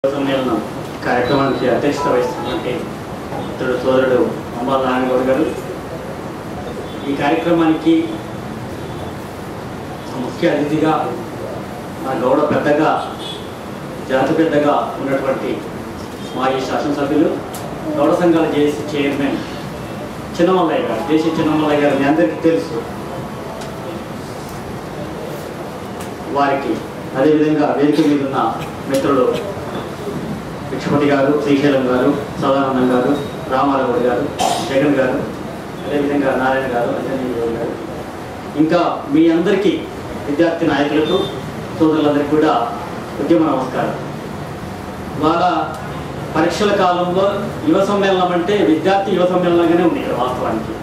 సమ్మేళనం కార్యక్రమానికి అధ్యక్షత వహిస్తున్నటువంటి మిత్రుడు సోదరుడు అంబాల నారాయణగౌడ్ గారు ఈ కార్యక్రమానికి ముఖ్య అతిథిగా మా గౌడ పెద్దగా జాతి పెద్దగా ఉన్నటువంటి మాజీ శాసనసభ్యులు గౌడ సంఘాల జేసీ చైర్మన్ చిన్నమల్లయ్య గారు జేసీ చిన్నమల్లయ్య గారు మీ అందరికీ తెలుసు వారికి అదేవిధంగా వేదిక మీద ఉన్న మిత్రులు భిక్షపతి గారు శ్రీశైలం గారు సదానందం గారు రామారావు గారు జగన్ గారు అదేవిధంగా నారాయణ గారు అంజనీ గౌడ్ గారు ఇంకా మీ అందరికీ విద్యార్థి నాయకులకు సోదరులందరికీ కూడా ఉద్యమ నమస్కారం వాళ్ళ పరీక్షల కాలంలో యువ సమ్మేళనం అంటే విద్యార్థి యువ సమ్మేళనంగానే ఉంది ఇక్కడ వాస్తవానికి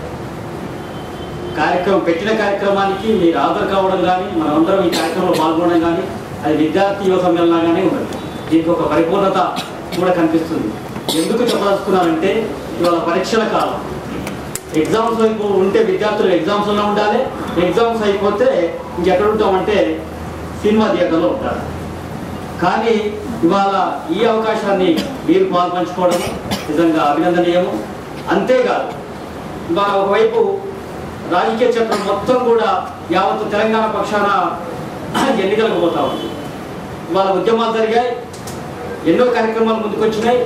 కార్యక్రమం పెట్టిన కార్యక్రమానికి మీరు హాజరు కావడం కానీ మనమందరం ఈ కార్యక్రమంలో పాల్గొనడం కానీ అది విద్యార్థి యువ సమ్మేళనంగానే ఉండదు దీనికి ఒక పరిపూర్ణత కూడా కనిపిస్తుంది ఎందుకు చెప్పదలుచుకున్నానంటే ఇవాళ పరీక్షల కాలం ఎగ్జామ్స్ వైపు ఉంటే విద్యార్థులు ఎగ్జామ్స్లో ఉండాలి ఎగ్జామ్స్ అయిపోతే ఇంకెక్కడ ఉంటామంటే సినిమా థియేటర్లో ఉంటారు కానీ ఇవాళ ఈ అవకాశాన్ని మీరు పాల్పంచుకోవడం నిజంగా అభినందనీయము అంతేకాదు ఇవాళ ఒకవైపు రాజకీయ చక్రం మొత్తం కూడా యావత్ తెలంగాణ పక్షాన ఎన్నికలకు పోతా ఉంది ఇవాళ ఉద్యమాలు జరిగాయి ఎన్నో కార్యక్రమాలు ముందుకొచ్చినాయి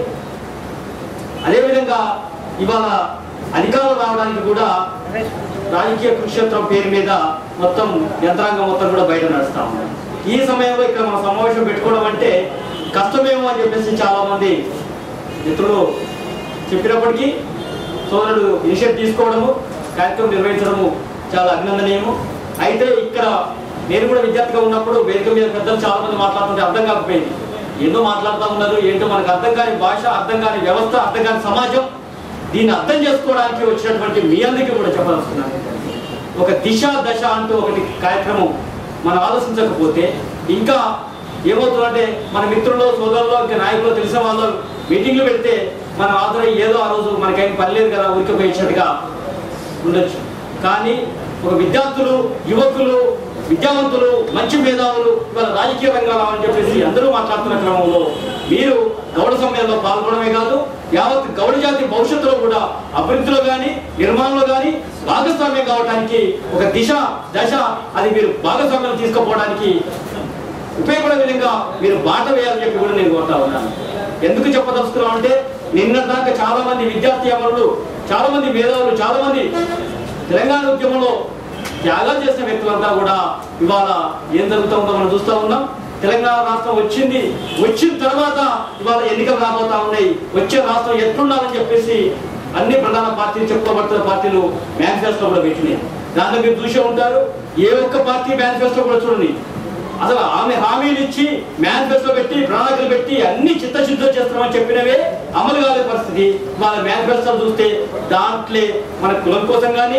అదేవిధంగా ఇవాళ అధికారులు రావడానికి కూడా రాజకీయ కురుక్షేత్రం పేరు మీద మొత్తం యంత్రాంగం మొత్తం కూడా బయట నడుస్తా ఉంది ఈ సమయంలో ఇక్కడ మనం సమావేశం పెట్టుకోవడం అంటే కష్టమేమో అని చెప్పేసి చాలా మంది మిత్రులు చెప్పినప్పటికీ సోదరుడు ఇనిషియేట్ తీసుకోవడము కార్యక్రమం నిర్వహించడము చాలా అభినందనీయము అయితే ఇక్కడ నేను కూడా విద్యార్థిగా ఉన్నప్పుడు వేదిక మీద పెద్దలు చాలా మంది మాట్లాడుతుంటే అర్థం కాకపోయింది ఎన్నో మాట్లాడుతూ ఉన్నారు ఏంటో మనకు అర్థం కాని భాష అర్థం కాని వ్యవస్థ అర్థం కాని సమాజం దీన్ని అర్థం చేసుకోవడానికి వచ్చినటువంటి మీ అందరికీ కూడా చెప్పదలుచుకున్నాను ఒక దిశ దశ అంటూ ఒకటి కార్యక్రమం మనం ఆలోచించకపోతే ఇంకా ఏమవుతుందంటే మన మిత్రులు సోదరులు ఇంకా నాయకులు తెలిసిన వాళ్ళు మీటింగ్లు పెడితే మనం ఆదరణ ఏదో ఆ రోజు మనకేం పని లేదు కదా ఊరికి పోయించినట్టుగా ఉండొచ్చు కానీ ఒక విద్యార్థులు యువకులు విద్యావంతులు మంచి మేధావులు ఇవాళ రాజకీయ రంగాలు అని చెప్పేసి అందరూ మాట్లాడుతున్న క్రమంలో మీరు గౌడ సమ్మేళనలో పాల్గొనడమే కాదు యావత్ గౌడ జాతి భవిష్యత్తులో కూడా అభివృద్ధిలో కానీ నిర్మాణంలో కానీ భాగస్వామ్యం కావడానికి ఒక దిశ దశ అది మీరు భాగస్వామ్యం తీసుకుపోవడానికి ఉపయోగపడే విధంగా మీరు బాట వేయాలని చెప్పి కూడా నేను కోరుతా ఉన్నాను ఎందుకు చెప్పదలుచుకున్నాం అంటే నిన్న దాకా చాలా మంది విద్యార్థి అమరులు చాలా మంది మేధావులు చాలా మంది తెలంగాణ ఉద్యమంలో త్యాగాలు చేసిన వ్యక్తులంతా కూడా ఇవాళ ఏం జరుగుతుందో మనం చూస్తూ ఉన్నాం తెలంగాణ రాష్ట్రం వచ్చింది వచ్చిన తర్వాత ఇవాళ ఎన్నికలు రాబోతా ఉన్నాయి వచ్చే రాష్ట్రం ఎట్లుండాలని చెప్పేసి అన్ని ప్రధాన పార్టీలు చెప్పుకోబడుతున్న పార్టీలు మేనిఫెస్టో కూడా పెట్టినాయి దాంట్లో మీరు చూసే ఉంటారు ఏ ఒక్క పార్టీ మేనిఫెస్టో కూడా చూడండి అసలు ఆమె హామీలు ఇచ్చి మేనిఫెస్టో పెట్టి ప్రణాళికలు పెట్టి అన్ని చిత్తశుద్ధితో చేస్తున్నామని చెప్పినవే అమలు కాలే పరిస్థితి వాళ్ళ మేనిఫెస్టో చూస్తే దాంట్లో మన కులం కోసం కానీ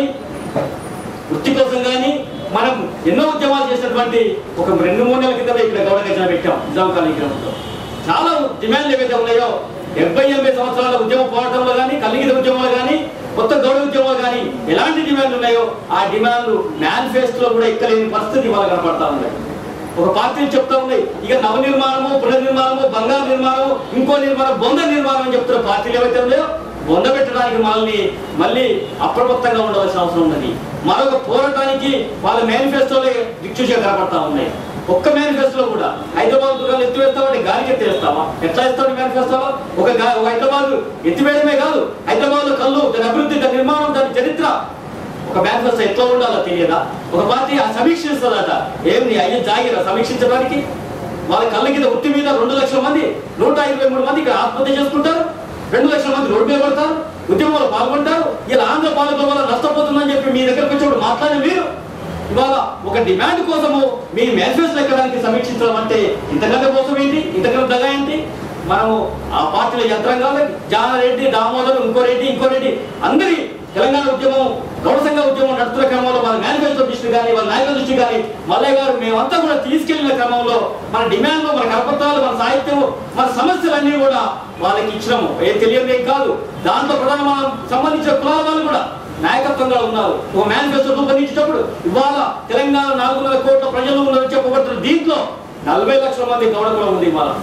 వృత్తి కోసం కానీ మనం ఎన్నో ఉద్యమాలు చేసినటువంటి ఒక రెండు మూడు నెలల కింద ఇక్కడ గౌడ గజన పెట్టాం నిజాం కాలనీ గ్రామంలో చాలా డిమాండ్లు ఏవైతే ఉన్నాయో డెబ్బై ఎనభై సంవత్సరాల ఉద్యమ పోరాటంలో కానీ కలిగిన ఉద్యమాలు కానీ మొత్తం గౌడ ఉద్యమాలు కానీ ఎలాంటి డిమాండ్లు ఉన్నాయో ఆ డిమాండ్లు మేనిఫెస్టోలో కూడా ఎక్కలేని పరిస్థితి ఇవాళ కనపడతా ఉన్నాయి ఒక పార్టీలు చెప్తా ఉన్నాయి ఇక నవ నిర్మాణము పునర్నిర్మాణము బంగారు నిర్మాణము ఇంకో నిర్మాణం బొంద నిర్మాణం అని చెప్తున్న పార్టీలు ఏవైతే ఉన్నాయో బొంద పెట్టడానికి మనల్ని మళ్ళీ అప్రమత్తంగా ఉండవలసిన అవసరం ఉన్నది మరొక పోరాటానికి వాళ్ళ మేనిఫెస్టోలే దిక్చూసే కనపడతా ఉన్నాయి ఒక్క మేనిఫెస్టోలో కూడా హైదరాబాద్ దుకాణాలు ఎత్తివేస్తామంటే గాలికి ఎత్తివేస్తావా ఎట్లా ఇస్తాడు మేనిఫెస్టోలో ఒక గా- ఒక హైదరాబాద్ ఎత్తివేయడమే కాదు హైదరాబాద్ కళ్ళు దాని అభివృద్ధి దాని నిర్మాణం దాని చరిత్ర ఒక మేనిఫెస్టో ఎట్లా ఉండాలో తెలియదా ఒక పార్టీ ఆ సమీక్షిస్తుందట ఏం నీ అయ్యి జాగిరా సమీక్షించడానికి వాళ్ళ కళ్ళ కింద ఉత్తి మీద రెండు లక్షల మంది నూట ఇరవై మూడు మంది ఇక్కడ ఆత్మహత్య చేసుకుంటారు రెండు లక్షల మంది రోడ్డు మీద పడతారు ఉద్యమంలో పాల్గొంటారు ఇలా ఆంధ్ర పాలకుల వల్ల నష్టపోతుందని చెప్పి మీ దగ్గరకు వచ్చినప్పుడు మాట్లాడే మీరు ఇవాళ ఒక డిమాండ్ కోసము మీ మేనిఫెస్టో ఎక్కడానికి సమీక్షించడం అంటే ఇంతకంటే కోసం ఏంటి ఇంతకంటే దగా ఏంటి మనము ఆ పార్టీల యంత్రాంగాలు జానారెడ్డి దామోదర్ ఇంకో రెడ్డి ఇంకో రెడ్డి అందరి తెలంగాణ ఉద్యమం గౌడ సంఘ ఉద్యమం నడుస్తున్న క్రమంలో మన మేనిఫెస్టో దృష్టి కానీ వాళ్ళ నాయకుల దృష్టి కానీ మల్లయ్య గారు మేమంతా కూడా తీసుకెళ్లిన క్రమంలో మన డిమాండ్లు మన కరపత్రాలు మన సాహిత్యం మన సమస్యలన్నీ కూడా వాళ్ళకి ఇచ్చినాము ఏం తెలియదు కాదు దాంతో ప్రధాన మనం సంబంధించిన కులాల వాళ్ళు కూడా నాయకత్వంగా ఉన్నారు ఒక మేనిఫెస్టో రూపొందించేటప్పుడు ఇవాళ తెలంగాణ నాలుగున్నర కోట్ల ప్రజలు ఉన్నారని చెప్పబడుతున్న దీంట్లో నలభై లక్షల మంది గౌడ కూడా ఉంది ఇవాళ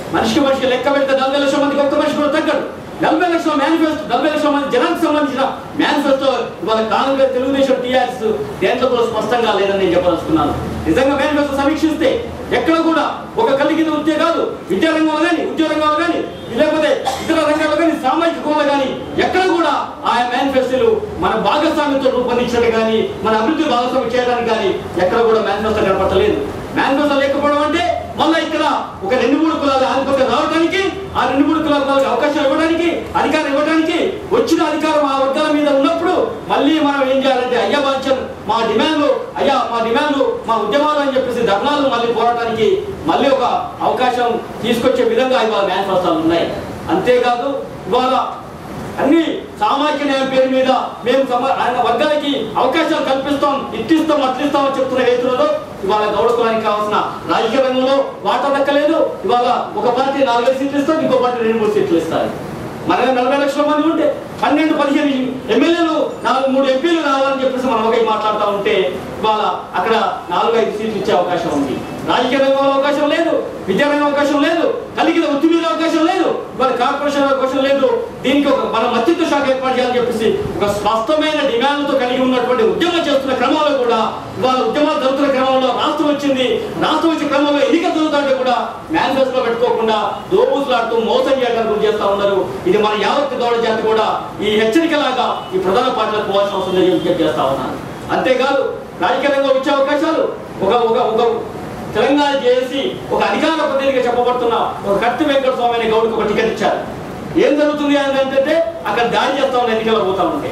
మనిషికి మనిషికి లెక్క పెడితే నలభై లక్షల మందికి ఒక్క మనిషి కూడా తగ్గడు నలభై లక్షల మేనిఫెస్టో నలభై లక్షల మంది జనానికి సంబంధించిన మేనిఫెస్టో ఇవాళ కాంగ్రెస్ తెలుగుదేశం టీఆర్ఎస్ దేంట్లో కూడా స్పష్టంగా లేదని నేను చెప్పదలుచుకున్నాను నిజంగా మేనిఫెస్టో సమీక్షిస్తే ఎక్కడ కూడా ఒక కలిగిన ఉద్యోగాలు విద్యారంగంలో కానీ ఉద్యోగ రంగంలో కానీ లేకపోతే ఇతర రంగాల్లో కానీ సామాజిక కోణంలో కానీ ఎక్కడ కూడా ఆయా మేనిఫెస్టోలు మన భాగస్వామ్యంతో రూపొందించడం కానీ మన అభివృద్ధి భాగస్వామ్యం చేయడానికి కానీ ఎక్కడ కూడా మేనిఫెస్టో కనపడలేదు మేనిఫెస్టో లేకపోవడం అంటే మళ్ళీ ఇక్కడ ఒక రెండు మూడు కులాలు ఆధిపత్యం రావడానికి ఆ రెండు మూడు కులాల వాళ్ళకి అవకాశం ఇవ్వడానికి అధికారం ఇవ్వడానికి వచ్చిన అధికారం ఆ వర్గాల మీద ఉన్నప్పుడు మళ్ళీ మనం ఏం చేయాలంటే అయ్యా బాధ్యం మా డిమాండ్లు అయ్యా మా డిమాండ్లు మా ఉద్యమాలు అని చెప్పేసి ధర్నాలు మళ్ళీ పోరాటానికి మళ్ళీ ఒక అవకాశం తీసుకొచ్చే విధంగా ఇవాళ మేనిఫెస్టోలు ఉన్నాయి అంతేకాదు ఇవాళ అన్ని సామాజిక న్యాయం పేరు మీద మేము సమ- ఆయన వర్గాలకి అవకాశాలు కల్పిస్తాం ఇట్టిస్తాం అట్లిస్తాం అని చెప్తున్న రైతులలో ఇవాళ గౌడ కులానికి కావాల్సిన రాజకీయ రంగంలో వాటా దక్కలేదు ఇవాళ ఒక పార్టీ నాలుగైదు సీట్లు ఇస్తారు ఇంకో పార్టీ రెండు మూడు సీట్లు ఇస్తారు మన నలభై లక్షల మంది ఉంటే పన్నెండు పదిహేను ఎమ్మెల్యేలు నాలుగు మూడు ఎంపీలు రావాలని చెప్పేసి మనం ఒక మాట్లాడుతూ ఉంటే ఇవాళ అక్కడ నాలుగు ఐదు సీట్లు ఇచ్చే అవకాశం ఉంది రాజకీయ రంగంలో అవకాశం లేదు విద్యారంగం అవకాశం లేదు కలిగిన వృత్తి మీద అవకాశం లేదు ఇవాళ కార్పొరేషన్ అవకాశం లేదు దీనికి ఒక మన మధ్యత్వ శాఖ ఏర్పాటు చేయాలని చెప్పేసి ఒక స్పష్టమైన డిమాండ్లతో కలిగి ఉన్నటువంటి ఉద్యమం చేస్తున్న క్రమంలో కూడా ఇవాళ ఉద్యమాలు జరుగుతున్న క్రమంలో రాష్ట్రం వచ్చింది రాష్ట్రం వచ్చే క్రమంలో ఎన్నికలు జరుగుతుంటే కూడా మేనిఫెస్టో పెట్టుకోకుండా దోబూసులాడుతూ మోసం చేయడానికి గురి చేస్తా ఉన్నారు ఇది మన యావత్ గౌడ జాతి కూడా ఈ హెచ్చరికలాగా ఈ ప్రధాన పార్టీలకు పోవాల్సిన అవసరం లేదని విజ్ఞప్తి చేస్తా ఉన్నాను అంతేకాదు రాజకీయ రంగం వచ్చే అవకాశాలు ఒక ఒక ఒక తెలంగాణ చేసి ఒక అధికార ప్రతినిధిగా చెప్పబడుతున్న ఒక కత్తి వెంకట స్వామి అనే గౌడికి ఒక టికెట్ ఇచ్చారు ఏం జరుగుతుంది అని అంటే అక్కడ దాడి చేస్తా ఉన్న ఎన్నికలు పోతా ఉంటాయి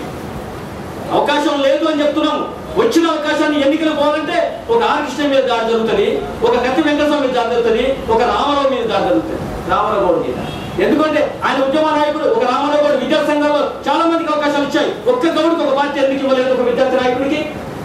అవకాశం లేదు అని చెప్తున్నాము వచ్చిన అవకాశాన్ని ఎన్నికలు పోవాలంటే ఒక ఆర్కృష్ణ మీద దాడి జరుగుతుంది ఒక కత్తి వెంకటస్వామి మీద దాడి జరుగుతుంది ఒక రామారావు మీద దాడి జరుగుతుంది రామారావు గౌడ్ మీద ఎందుకంటే ఆయన ఉద్యమ నాయకుడు ఒక రామారావు గౌడ్ విద్యార్థి సంఘాల్లో చాలా మందికి అవకాశాలు ఇచ్చాయి ఒక్క గౌడికి ఒక పార్టీ ఎందుకు ఇవ్వలేదు ఒక విద్యార్థి నాయకుడికి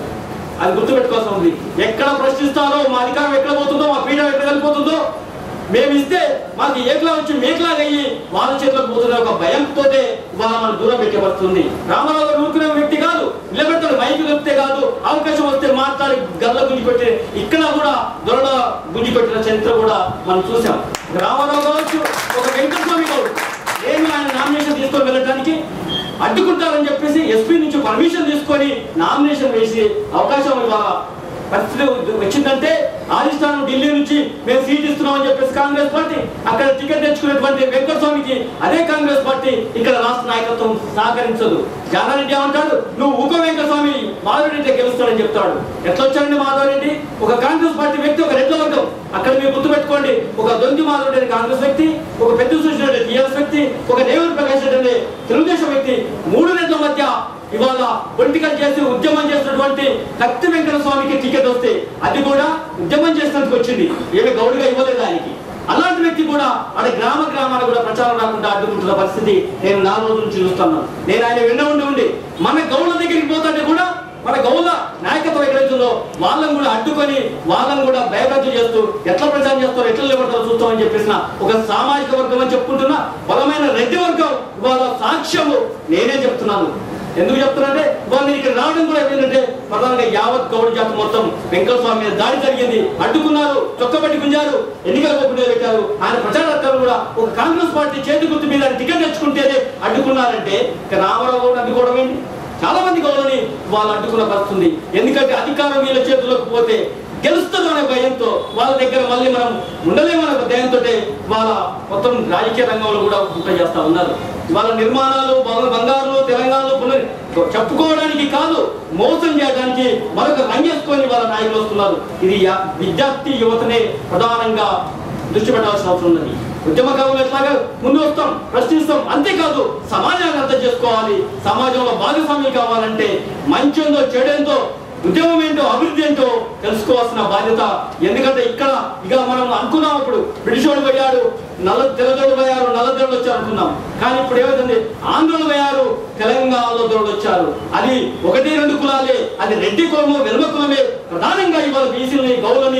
అది గుర్తుపెట్టుకోవాల్సి ఉంది ఎక్కడ ప్రశ్నిస్తారో మా అధికారం ఎక్కడ పోతుందో మా పీఠం ఎక్కడ వెళ్ళిపోతుందో మేము ఇస్తే మాకు ఏకలా వచ్చి మేకలాగా అయ్యి వాళ్ళ చేతిలోకి పోతున్న ఒక భయంతోనే వాళ్ళ మన దూరం పెట్టబడుతుంది రామారావు గారు ఊరుకునే వ్యక్తి కాదు నిలబెడతాడు మైకు చెప్తే కాదు అవకాశం వస్తే మాట్లాడి గల్ల గుంజి కొట్టి ఇక్కడ కూడా దొరడ గుంజి కొట్టిన చరిత్ర కూడా మనం చూసాం ఒక రామారావు కావచ్చు ఒక వెంకటస్వామి కావచ్చు ఏమి ఆయన నామినేషన్ తీసుకొని వెళ్ళడానికి అడ్డుకుంటారని చెప్పేసి ఎస్పీ నుంచి పర్మిషన్ తీసుకొని నామినేషన్ వేసి అవకాశం ఇవాళ పరిస్థితి వచ్చిందంటే రాజస్థాన్ ఢిల్లీ నుంచి మేము సీట్ ఇస్తున్నామని చెప్పేసి కాంగ్రెస్ పార్టీ అక్కడ టికెట్ తెచ్చుకున్నటువంటి వెంకటస్వామికి అదే కాంగ్రెస్ పార్టీ ఇక్కడ రాష్ట్ర నాయకత్వం సహకరించదు జానారెడ్డి ఏమంటాడు నువ్వు ఊక వెంకటస్వామి మాధవరెడ్డి గెలుస్తాడని చెప్తాడు ఎట్లా వచ్చాడండి మాధవరెడ్డి ఒక కాంగ్రెస్ పార్టీ వ్యక్తి ఒక రెడ్ల వర్గం అక్కడ మీరు గుర్తుపెట్టుకోండి ఒక దొంతి మాధవరెడ్డి అనే కాంగ్రెస్ వ్యక్తి ఒక పెద్ద సూచన టీఆర్ఎస్ వ్యక్తి ఒక నేవూరు ప్రకాష్ రెడ్డి అనే తెలుగుదేశం వ్యక్తి మూడు రెడ్ల మధ్య ఇవాళ పొలిటికల్ చేసి ఉద్యమం చేసినటువంటి కత్తి వెంకట స్వామికి టికెట్ వస్తే అది కూడా ఉద్యమం చేసినందుకు వచ్చింది ఏమి గౌడిగా ఇవ్వలేదు ఆయనకి అలాంటి వ్యక్తి కూడా అక్కడ గ్రామ గ్రామాలకు కూడా ప్రచారం రాకుండా అడ్డుకుంటున్న పరిస్థితి నేను నాలుగు రోజుల నుంచి చూస్తున్నాను నేను ఆయన విన్న ఉండి ఉండి మన గౌళ్ళ దగ్గరికి పోతుంటే కూడా మన గౌల నాయకత్వం ఎక్కడైతుందో వాళ్ళని కూడా అడ్డుకొని వాళ్ళని కూడా భయభ్రాంతులు చేస్తూ ఎట్లా ప్రచారం చేస్తారో ఎట్లా నిలబడతారో చూస్తామని చెప్పేసిన ఒక సామాజిక వర్గం అని చెప్పుకుంటున్నా బలమైన రెడ్డి వర్గం ఇవాళ సాక్ష్యము నేనే చెప్తున్నాను ఎందుకు చెప్తున్నానంటే వాళ్ళు ఇక్కడ రావడం కూడా ఏంటంటే ప్రధానంగా యావత్ గౌడ జాతి మొత్తం వెంకటస్వామి మీద దాడి జరిగింది అడ్డుకున్నారు చొక్కబట్టి గుంజారు ఎన్నికల పోకుండా పెట్టారు ఆయన ప్రచారాలు కూడా ఒక కాంగ్రెస్ పార్టీ చేతి గుర్తు మీద ఆయన టికెట్ తెచ్చుకుంటేనే అడ్డుకున్నారంటే ఇక రామారావు గౌడ్ అడ్డుకోవడం ఏంటి చాలా మంది గౌరవని వాళ్ళు అడ్డుకున్న పరిస్థితి ఉంది. ఎందుకంటే అధికారం వీళ్ళ చేతుల్లోకి పోతే గెలుస్తుందనే భయంతో వాళ్ళ దగ్గర మళ్ళీ మనం ఉండలేమనే ఒక భయంతో వాళ్ళ మొత్తం రాజకీయ రంగంలో కూడా కుట్ర చేస్తా ఉన్నారు వాళ్ళ నిర్మాణాలు బంగ- బంగారు తెలంగాణలో పునర్ చెప్పుకోవడానికి కాదు మోసం చేయడానికి మరొక రంగేసుకొని వాళ్ళ నాయకులు వస్తున్నారు ఇది యా- విద్యార్థి యువతనే ప్రధానంగా దృష్టి పెట్టాల్సిన అవసరం ఉన్నది ఉద్యమకారులు ఎట్లాగా ముందు వస్తాం ప్రశ్నిస్తాం అంతేకాదు సమాజాన్ని అర్థం చేసుకోవాలి సమాజంలో భాగస్వామ్యం కావాలంటే మంచేందో చెడేందో ఉద్యమం ఏంటో అభివృద్ధి ఏంటో తెలుసుకోవాల్సిన బాధ్యత ఎందుకంటే ఇక్కడ ఇక మనం అనుకున్నాం అప్పుడు బ్రిటిషోడు పోయాడు నల్ల తెల్లదోడు పోయారు నల్లదోడు వచ్చారు అనుకున్నాం కానీ ఇప్పుడు ఏమైంది ఆంధ్రులు పోయారు తెలంగాణలో దొరలు వచ్చారు అది ఒకటి రెండు కులాలే అది రెడ్డి కులము వెలుమ కులమే ప్రధానంగా ఇవాళ బీసీలని గౌలని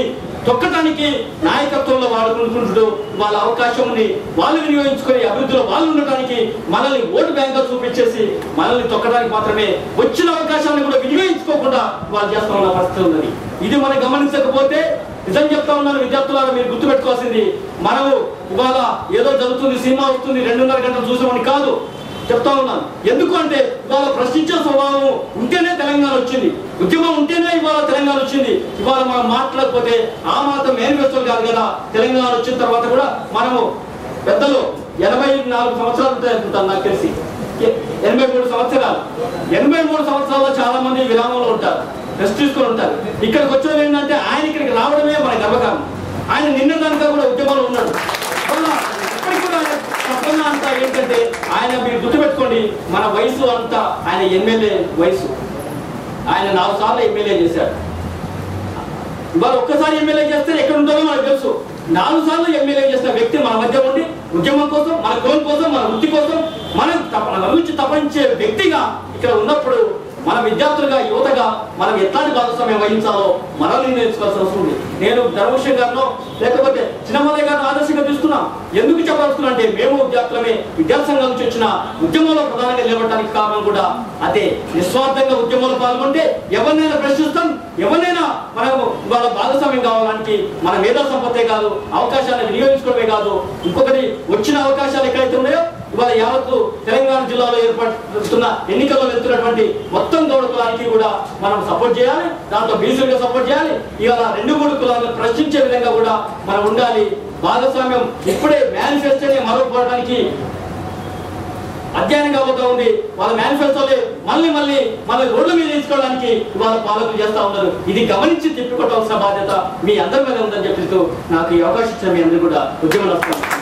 తొక్కటానికి నాయకత్వంలో వాడుకుంటుంటూ వాళ్ళ అవకాశం ఉంది వాళ్ళు వినియోగించుకొని అభివృద్ధిలో వాళ్ళు ఉండటానికి మనల్ని ఓటు బ్యాంక్ చూపించేసి మనల్ని తొక్కడానికి మాత్రమే వచ్చిన అవకాశాలను కూడా వినియోగించుకోకుండా వాళ్ళు చేస్తా ఉన్న పరిస్థితి ఉన్నది ఇది మనం గమనించకపోతే నిజం చెప్తా ఉన్నాను విద్యార్థులారా మీరు గుర్తుపెట్టుకోవాల్సింది మనము ఇవాళ ఏదో జరుగుతుంది సినిమా వస్తుంది రెండున్నర గంటలు చూసామని కాదు చెప్తా ఉన్నాను ఎందుకు అంటే ఇవాళ ప్రశ్నించే స్వభావం ఉంటేనే తెలంగాణ వచ్చింది ఉద్యమం ఉంటేనే ఇవాళ తెలంగాణ వచ్చింది ఇవాళ మనం మాట్లాడకపోతే ఆ మాత్రం మేనిఫెస్టోలు కాదు కదా తెలంగాణ వచ్చిన తర్వాత కూడా మనము పెద్దలు ఎనభై నాలుగు సంవత్సరాలు ఉంటాయి అనుకుంటాను నాకు తెలిసి ఎ- ఎనభై మూడు సంవత్సరాలు ఎనభై మూడు సంవత్సరాల్లో చాలా మంది విరామంలో ఉంటారు రెస్ట్ తీసుకొని ఉంటారు ఇక్కడికి వచ్చేది ఏంటంటే ఆయన ఇక్కడికి రావడమే మన గర్వకారణం ఆయన నిన్న దానికా కూడా ఉద్యమంలో ఉన్నాడు వల్ల ఇప్పటికి కూడా ఆయన తప్పన్నా అంతా ఏంటంటే ఆయన మీరు గుర్తుపెట్టుకోండి మన వయసు అంతా ఆయన ఎమ్మెల్యే వయసు ఆయన నాలుగు సార్లు ఎమ్మెల్యే చేశాడు ఇవాళ ఒక్కసారి ఎమ్మెల్యే చేస్తే ఎక్కడ ఉంటుందో మనకు తెలుసు నాలుగు సార్లు ఎమ్మెల్యే చేసిన వ్యక్తి మన మధ్య ఉండి ఉద్యమం కోసం మన గోల్ కోసం మన వృత్తి కోసం మనం తప మన నుంచి తపంచే వ్యక్తిగా ఇక్కడ ఉన్నప్పుడు మన విద్యార్థులుగా యువతగా మనం ఎట్లాంటి భాగస్వామ్యం వహించాలో మనల్ని నేర్చుకోవాల్సిన అవసరం ఉంది నేను ధర్మశం గారినో లేకపోతే చిన్నమల్లయ్య గారిని ఆదర్శంగా తీసుకున్నాం ఎందుకు చెప్పాల్సిన అంటే మేము విద్యార్థులమే విద్యార్థి సంఘం నుంచి వచ్చిన ఉద్యమంలో ప్రధానంగా నిలబడటానికి కారణం కూడా అదే నిస్వార్థంగా ఉద్యమంలో పాల్గొంటే ఎవరినైనా ప్రశ్నిస్తాం ఎవరినైనా మనము వాళ్ళ భాగస్వామ్యం కావడానికి మన మేధా సంపత్తే కాదు అవకాశాన్ని వినియోగించుకోవడమే కాదు ఇంకొకటి వచ్చిన అవకాశాలు ఎక్కడైతే ఉన్నాయో ఇవాళ యావత్తు తెలంగాణ జిల్లాలో ఏర్పడుతున్న ఎన్నికల్లో వెళ్తున్నటువంటి మొత్తం గౌడ కులానికి కూడా మనం సపోర్ట్ చేయాలి దాంట్లో బీసీలుగా సపోర్ట్ చేయాలి ఇవాళ రెండు మూడు కులాలను ప్రశ్నించే విధంగా కూడా మనం ఉండాలి భాగస్వామ్యం ఇప్పుడే మేనిఫెస్టోని మరొకడానికి అధ్యయనం కాబోతా ఉంది వాళ్ళ మేనిఫెస్టోలే మళ్ళీ మళ్ళీ మన రోడ్ల మీద తీసుకోవడానికి వాళ్ళ పాలకులు చేస్తా ఉన్నారు ఇది గమనించి తిప్పికొట్టవలసిన బాధ్యత మీ అందరి మీద ఉందని చెప్పిస్తూ నాకు ఈ అవకాశం ఇచ్చిన మీ అందరూ కూడా ఉద్యమం వస్తాను